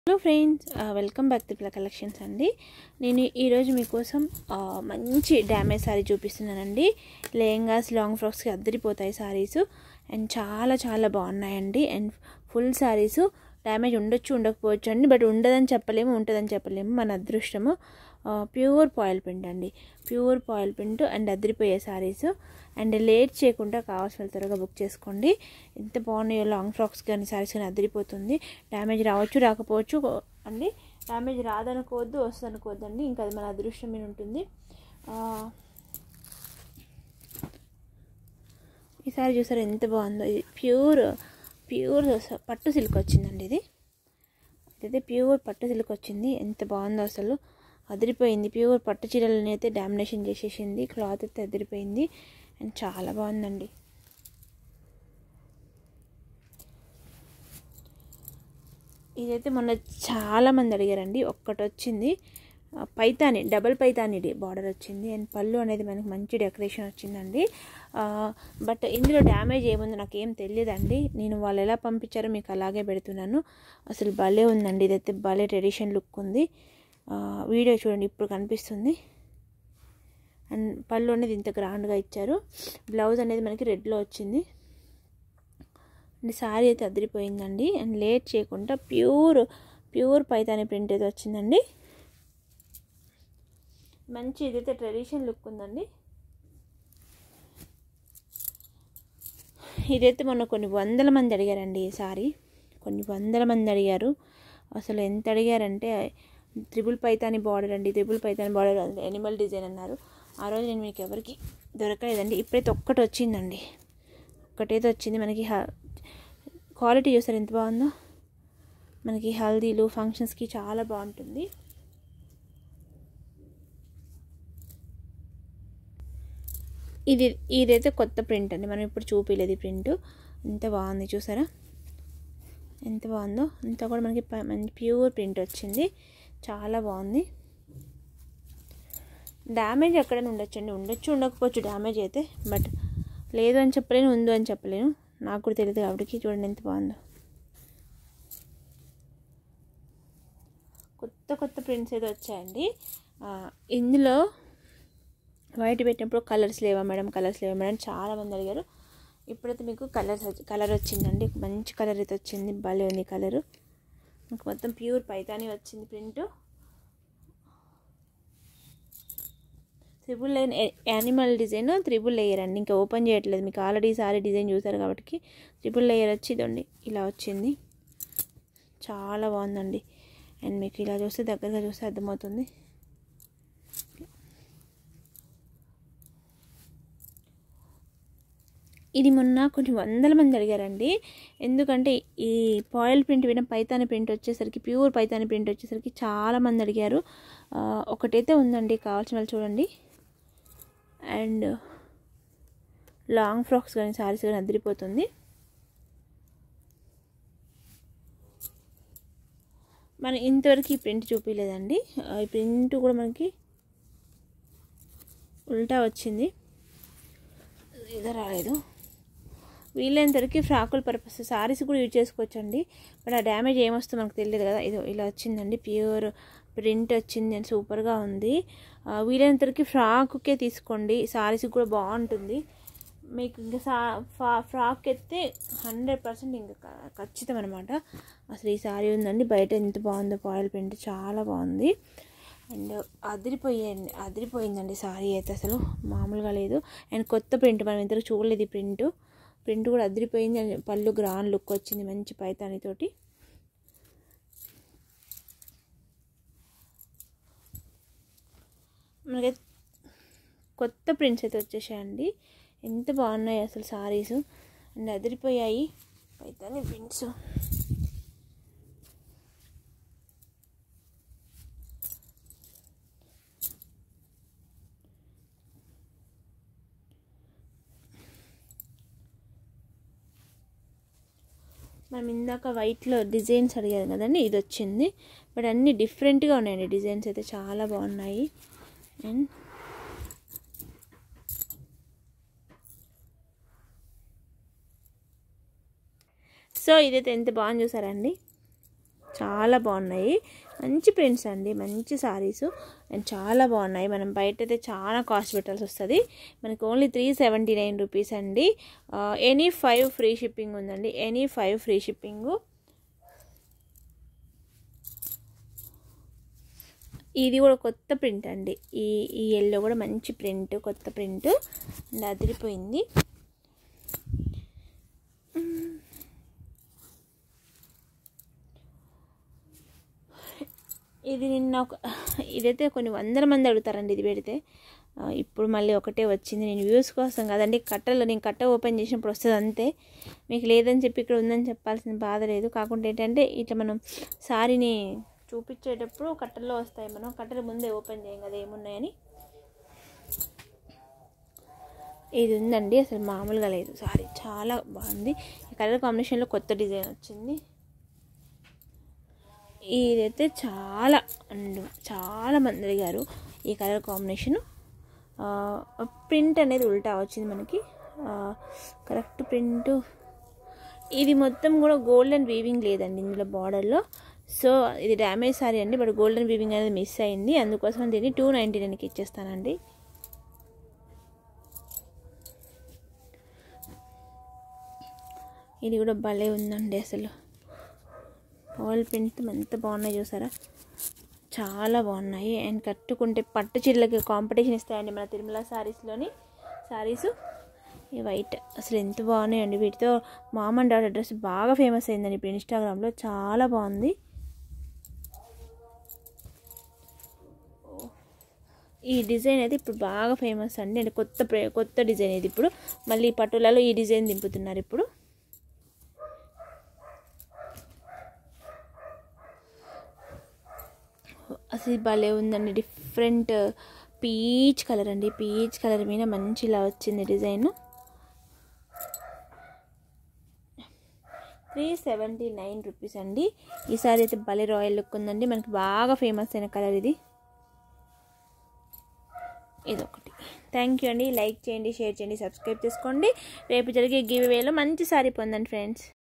hello friends welcome back to Pilla collections అండి నేను ఈరోజు మీకోసం ఆ, మంచి డ్యామేజ్ శారీ చూపిస్తున్నానండి లెహంగాస్ లాంగ్ ఫ్రాక్స్కి అద్దరిపోతాయి శారీస్ అండ్ చాలా చాలా బాగున్నాయండి అండ్ ఫుల్ శారీస్ డ్యామేజ్ ఉండొచ్చు ఉండకపోవచ్చు అండి బట్ ఉండదని చెప్పలేము ఉంటుందని చెప్పలేము మన అదృష్టము ప్యూర్ పాయిల్ ప్రింట్ అండి ప్యూర్ పాయిల్ ప్రింట్ అండ్ అదిరిపోయే శారీస్ అండ్ లేట్ చేయకుండా కావాల్సిన త్వరగా బుక్ చేసుకోండి ఎంత బాగున్నాయో లాంగ్ ఫ్రాక్స్ కానీ శారీస్ కానీ అదిరిపోతుంది డ్యామేజ్ రావచ్చు రాకపోవచ్చు అండి డ్యామేజ్ రాదనుకోవద్దు వస్తుంది అనుకోవద్దు అండి ఇంకా అది మన అదృష్టం మీద ఉంటుంది ఆ, ఈ సారీ చూసారు ఎంత బాగుందో ఇది ప్యూర్ ప్యూర్ పట్టు సిల్క్ వచ్చిందండి ఇది ఇదైతే ప్యూర్ పట్టు సిల్క్ వచ్చింది ఎంత బాగుందో అసలు అదిరిపోయింది ప్యూర్ పట్టు చీరలని అయితే డామినేషన్ చేసేసింది క్లాత్ అయితే అదిరిపోయింది అండ్ చాలా బాగుందండి ఇదైతే మొన్న చాలా మంది అడిగారండి ఒక్కటి వచ్చింది ఆ, పైతాని డబల్ పైతాని బార్డర్ వచ్చింది అండ్ పళ్ళు అనేది మనకి మంచి డెకరేషన్ వచ్చిందండి ఆ, బట్ ఇందులో డ్యామేజ్ ఏముందో నాకు ఏం తెలియదండి నేను వాళ్ళు ఎలా పంపించారో మీకు అలాగే పెడుతున్నాను అసలు భలే ఉందండి ఇదైతే భలే ట్రెడిషన్ లుక్ ఉంది ఆ, వీడియో చూడండి ఇప్పుడు కనిపిస్తుంది అండ్ పళ్ళు అనేది ఇంత గ్రాండ్గా ఇచ్చారు బ్లౌజ్ అనేది మనకి రెడ్లో వచ్చింది అండ్ శారీ అయితే అదిరిపోయిందండి అండ్ లేట్ చేయకుండా ప్యూర్ ప్యూర్ పైతాని ప్రింట్ అయితే వచ్చిందండి మంచి ఇదైతే ట్రెడిషన్ లుక్ ఉందండి ఇదైతే మొన్న కొన్ని వందల మంది అడిగారండి ఈ సారీ కొన్ని వందల మంది అడిగారు అసలు ఎంత అడిగారంటే త్రిబుల్ పైతాని బార్డర్ అండి triple Paithani border animal design అన్నారు ఆ రోజు నేను మీకు ఎవరికి దొరకలేదండి ఇప్పుడైతే ఒక్కటి వచ్చిందండి ఒక్కటైతే వచ్చింది మనకి క్వాలిటీ చూసారు ఎంత బాగుందో మనకి హల్దీలు ఫంక్షన్స్కి చాలా బాగుంటుంది ఇది ఇదైతే కొత్త ప్రింట్ అండి మనం ఇప్పుడు చూపించలేదు ఈ ప్రింట్ ఎంత బాగుంది చూసారా ఎంత బాగుందో అంతా కూడా మనకి ప- మంచి ప్యూర్ ప్రింట్ వచ్చింది చాలా బాగుంది డ్యామేజ్ ఎక్కడైనా ఉండొచ్చండి ఉండొచ్చు ఉండకపోవచ్చు డ్యామేజ్ అయితే బట్ లేదు అని చెప్పలేను ఉంది అని చెప్పలేను నాకు కూడా తెలియదు కాబట్టి చూడండి ఎంత బాగుందో కొత్త కొత్త ప్రింట్స్ అయితే వచ్చాయండి ఆ, ఇందులో వైట్ పెట్టినప్పుడు కలర్స్ లేవా మేడం కలర్స్ లేవా మేడం చాలామంది అడిగారు ఇప్పుడైతే మీకు కలర్స్ కలర్ వచ్చిందండి మంచి కలర్ అయితే వచ్చింది భలే ఉంది కలరు మీకు మొత్తం ప్యూర్ పైతాని వచ్చింది print triple line animal design triple layer అండి ఇంకా ఓపెన్ చేయట్లేదు మీకు ఆల్రెడీ సారీ డిజైన్ చూసారు కాబట్టి త్రిబుల్ లేయర్ వచ్చి ఇదండి ఇలా వచ్చింది చాలా బాగుందండి అండ్ మీకు ఇలా చూస్తే దగ్గరగా చూస్తే అర్థమవుతుంది ఇది మొన్న కొంచెం వందల మంది అడిగారండి ఎందుకంటే ఈ పాయిల్ ప్రింట్ విన పైతాని ప్రింట్ వచ్చేసరికి ప్యూర్ పైతాని ప్రింట్ వచ్చేసరికి చాలా మంది అడిగారు ఆ, ఒకటైతే ఉందండి కావాల్సిన వాళ్ళు చూడండి అండ్ లాంగ్ ఫ్రాక్స్ కానీ సారీస్ కానీ అదిరిపోతుంది మనం ఇంతవరకు ఈ ప్రింట్ చూపించలేదండి ఆ, ఈ ప్రింట్ కూడా మనకి ఉల్టా వచ్చింది ఇది రాలేదు వీలైనంత వరకు ఫ్రాకుల పర్పస్ సారీస్ కూడా యూజ్ చేసుకోవచ్చండి బట్ ఆ డ్యామేజ్ ఏమొస్తుందో మనకు తెలియదు కదా ఇది ఇలా వచ్చిందండి ప్యూర్ ప్రింట్ వచ్చింది అని సూపర్గా ఉంది ఆ, వీలైనంత వరకు ఫ్రాక్కే తీసుకోండి సారీస్ కూడా బాగుంటుంది మీకు ఇంకా సా ఫా ఫ్రాక్ ఎత్తే హండ్రెడ్ పర్సెంట్ ఇంకా క- ఖచ్చితం అనమాట అసలు ఈ సారీ ఉందండి బయట ఎంత బాగుందో పాయిల్ ప్రింట్ చాలా బాగుంది అండ్ అదిరిపోయింది అదిరిపోయిందండి సారీ అయితే అసలు మామూలుగా లేదు అండ్ కొత్త ప్రింట్ మనం ఇంతకు చూడలేదు ఈ ప్రింట్ ప్రింట్ కూడా అదిరిపోయింది అండ్ పళ్ళు గ్రాండ్ లుక్ వచ్చింది మంచి పైతానితోటి మనకి కొత్త ప్రింట్స్ అయితే వచ్చేసాయండి ఎంత బాగున్నాయి అసలు సారీస్ అండ్ అదిరిపోయాయి పైతాని ప్రింట్స్ మనం ఇందాక వైట్లో డిజైన్స్ అడిగారు కదండి ఇది వచ్చింది బట్ అన్నీ డిఫరెంట్గా ఉన్నాయండి డిజైన్స్ అయితే చాలా బాగున్నాయి అండ్ సో ఇదైతే ఎంత బాగుంది చూసారండి చాలా బాగున్నాయి మంచి ప్రింట్స్ అండి మంచి సారీస్ అండ్ చాలా బాగున్నాయి మనం బయట అయితే చాలా కాస్ట్ పెట్టాల్సి వస్తుంది మనకి only three seventy nine rupees అండి ఎనీ ఫైవ్ ఫ్రీ షిప్పింగ్ ఉందండి ఎనీ ఫైవ్ ఫ్రీ షిప్పింగ్ ఇది కూడా కొత్త ప్రింట్ అండి ఈ ఈ ఎల్లో కూడా మంచి ప్రింట్ కొత్త ప్రింట్ అండ్ అదిరిపోయింది ఇది నిన్న ఒక ఇదైతే కొన్ని వందల మంది అడుగుతారండి ఇది పెడితే ఇప్పుడు మళ్ళీ ఒకటే వచ్చింది నేను వ్యూస్ కోసం కదండి కట్టలో నేను కట్ట ఓపెన్ చేసినప్పుడు వస్తుంది అంతే మీకు లేదని చెప్పి ఇక్కడ ఉందని చెప్పాల్సిన బాధ లేదు కాకుండా ఏంటంటే ఇట్లా మనం సారీని చూపించేటప్పుడు కట్టల్లో వస్తాయి మనం కట్టల ముందే ఓపెన్ చేయం కదా ఏమున్నాయని ఇది ఉందండి అసలు మామూలుగా లేదు సారీ చాలా బాగుంది ఈ కలర్ కాంబినేషన్లో కొత్త డిజైన్ వచ్చింది ఇదైతే చాలా అండ్ చాలా మంది అడిగారు ఈ కలర్ కాంబినేషన్ ప్రింట్ అనేది ఉల్టా వచ్చింది మనకి కరెక్ట్ ప్రింట్ ఇది మొత్తం కూడా గోల్డెన్ వీవింగ్ లేదండి ఇందులో బార్డర్లో సో ఇది డ్యామేజ్ సారీ అండి బట్ గోల్డెన్ వీవింగ్ అనేది మిస్ అయింది అందుకోసం దీన్ని టూ నైంటీ నైన్కి ఇచ్చేస్తానండి ఇది కూడా భలే ఉందండి అసలు వాల్ ప్రింట్ ఎంత బాగున్నాయి చూసారా చాలా బాగున్నాయి అండ్ కట్టుకుంటే పట్టు చీరలకి కాంపిటీషన్ ఇస్తాయండి మన తిరుమల శారీస్లోని శారీస్ ఈ వైట్ అసలు ఎంత బాగున్నాయండి వీటితో మామ్ అండ్ డాటర్ డ్రెస్ బాగా ఫేమస్ అయిందండి ఇప్పుడు ఇన్స్టాగ్రామ్లో చాలా బాగుంది ఈ డిజైన్ అయితే ఇప్పుడు బాగా ఫేమస్ అండి అంటే కొత్త కొత్త డిజైన్ ఇది ఇప్పుడు మళ్ళీ పట్టులలో ఈ డిజైన్ దింపుతున్నారు ఇప్పుడు అసలు భలే ఉందండి డిఫరెంట్ పీచ్ కలర్ అండి పీచ్ కలర్ మీద మంచి ఇలా వచ్చింది design three seventy nine rupees అండి ఈసారి అయితే భలే రాయల్ లుక్ ఉందండి మనకి బాగా ఫేమస్ అయిన కలర్ ఇది ఇదొకటి థ్యాంక్ యూ అండి లైక్ చేయండి షేర్ చేయండి సబ్స్క్రైబ్ చేసుకోండి రేపు జరిగే గివ్ వేలో మంచి సారీ పొందండి ఫ్రెండ్స్